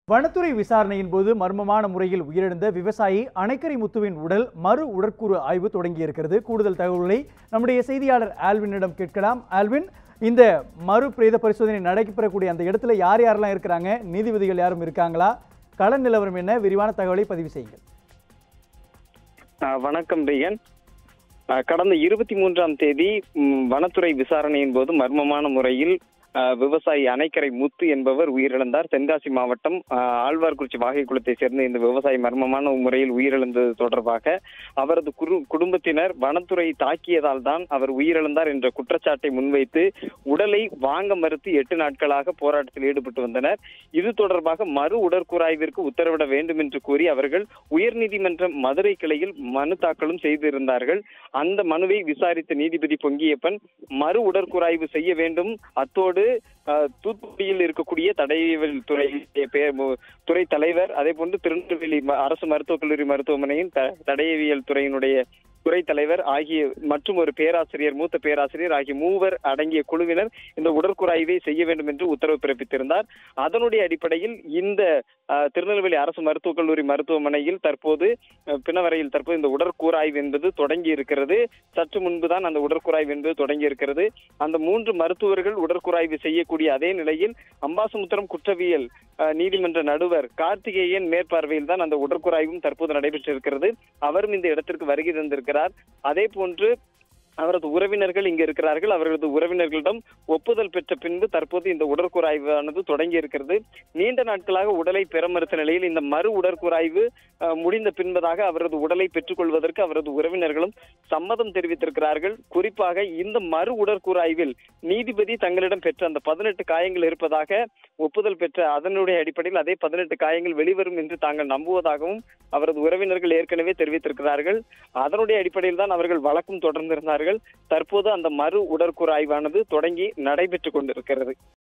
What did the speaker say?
வனத்துறை விசாரணையின் போது மர்மமான முறையில் உயிரிழந்த விவசாயி அணைக்கரை முத்துவின் உடல் மறு உடற்கூறு ஆய்வு தொடங்கியிருக்கிறது கூடுதல் தகவல்களை நம்முடைய செய்தியாளர் ஆல்வினிடம் கேட்கலாம் ஆல்வின் இந்த மறு பிரேத பரிசோதனை நடைபெறக்கூடிய அந்த இடத்துல யார் யாரெல்லாம் இருக்கிறாங்க நீதிபதிகள் யாரும் இருக்காங்களா கள நிலவரம் என்ன விரிவான தகவலை பதிவு செய்யுங்கள் ஆஹ் வணக்கம் ரியன் ஆஹ் கடந்த இருபத்தி மூன்றாம் தேதி ம், வனத்துறை விசாரணையின் போது மர்மமான முறையில் ஆஹ், விவசாயி அணைக்கரை முத்து என்பவர் உயிரிழந்தார் தென்காசி மாவட்டம் ஆஹ், ஆழ்வார்குறிச்சி வாகை குளத்தை சேர்ந்த இந்த விவசாயி மர்மமான முறையில் உயிரிழந்தது தொடர்பாக அவரது குரு குடும்பத்தினர் வனத்துறை தாக்கியதால் தான் அவர் உயிரிழந்தார் என்ற குற்றச்சாட்டை முன்வைத்து உடலை வாங்க மறுத்து எட்டு நாட்களாக போராட்டத்தில் ஈடுபட்டு வந்தனர் இது தொடர்பாக மறு உடற்கூறாய்விற்கு உத்தரவிட வேண்டும் என்று கூறி அவர்கள் உயர்நீதிமன்ற மதுரை கிளையில் மனு தாக்கலும் செய்திருந்தார்கள் அந்த மனுவை விசாரித்த நீதிபதி பொங்கியப்பன் மறு உடற்கூறாய்வு செய்ய வேண்டும் அத்தோடு அஹ், தூத்துக்குடியில் இருக்கக்கூடிய தடயவியல் துறை பெயர் மு- துறை தலைவர் அதே போன்று திருநெல்வேலி ம- அரசு மருத்துவக் கல்லூரி மருத்துவமனையின் த- தடயவியல் துறையினுடைய துறை தலைவர் ஆகிய மற்றும் ஒரு பேராசிரியர் மூத்த பேராசிரியர் ஆகிய மூவர் அடங்கிய குழுவினர் இந்த உடற்கூறாய்வை செய்ய வேண்டும் என்று உத்தரவு பிறப்பித்திருந்தார் அதனுடைய அடிப்படையில் இந்த அஹ், திருநெல்வேலி அரசு மருத்துவக் கல்லூரி மருத்துவமனையில் தற்போது அஹ், பிணவரையில் தற்போது இந்த உடற்கூறாய்வு என்பது தொடங்கி இருக்கிறது சற்று முன்புதான் அந்த உடற்கூறாய்வு என்பது தொடங்கி இருக்கிறது அந்த மூன்று மருத்துவர்கள் உடற்கூறாய்வு செய்யக்கூடிய அதே நிலையில் அம்பாசமுத்திரம் குற்றவியல் அஹ், நீதிமன்ற நடுவர் கார்த்திகேயன் மேற்பார்வையில் தான் அந்த உடற்கூறாய்வும் தற்போது நடைபெற்றிருக்கிறது அவரும் இந்த இடத்திற்கு வருகை தந்திருக்கிறார் அதே போன்று அவரது உறவினர்கள் இங்கு இருக்கிறார்கள் அவர்களது உறவினர்களிடம் ஒப்புதல் பெற்ற பின்பு தற்போது இந்த உடற்கூறாய்வானது தொடங்கி இருக்கிறது நீண்ட நாட்களாக உடலை பெற மறுத்த நிலையில் இந்த மறு உடற்கூறாய்வு அஹ், முடிந்த பின்பதாக அவரது உடலை பெற்றுக்கொள்வதற்கு அவரது உறவினர்களும் சம்மதம் தெரிவித்திருக்கிறார்கள் குறிப்பாக இந்த மறு உடற்கூறாய்வில் நீதிபதி தங்களிடம் பெற்ற அந்த பதினெட்டு காயங்கள் இருப்பதாக ஒப்புதல் பெற்ற அதனுடைய அடிப்படையில் அதே பதினெட்டு காயங்கள் வெளிவரும் என்று தாங்கள் நம்புவதாகவும் அவரது உறவினர்கள் ஏற்கனவே தெரிவித்திருக்கிறார்கள் அதனுடைய அடிப்படையில் தான் அவர்கள் வழக்கும் தொடர்ந்திருந்தார்கள் தற்போது அந்த மறு உடற்கூறாய்வானது தொடங்கி நடைபெற்றுக் கொண்டிருக்கிறது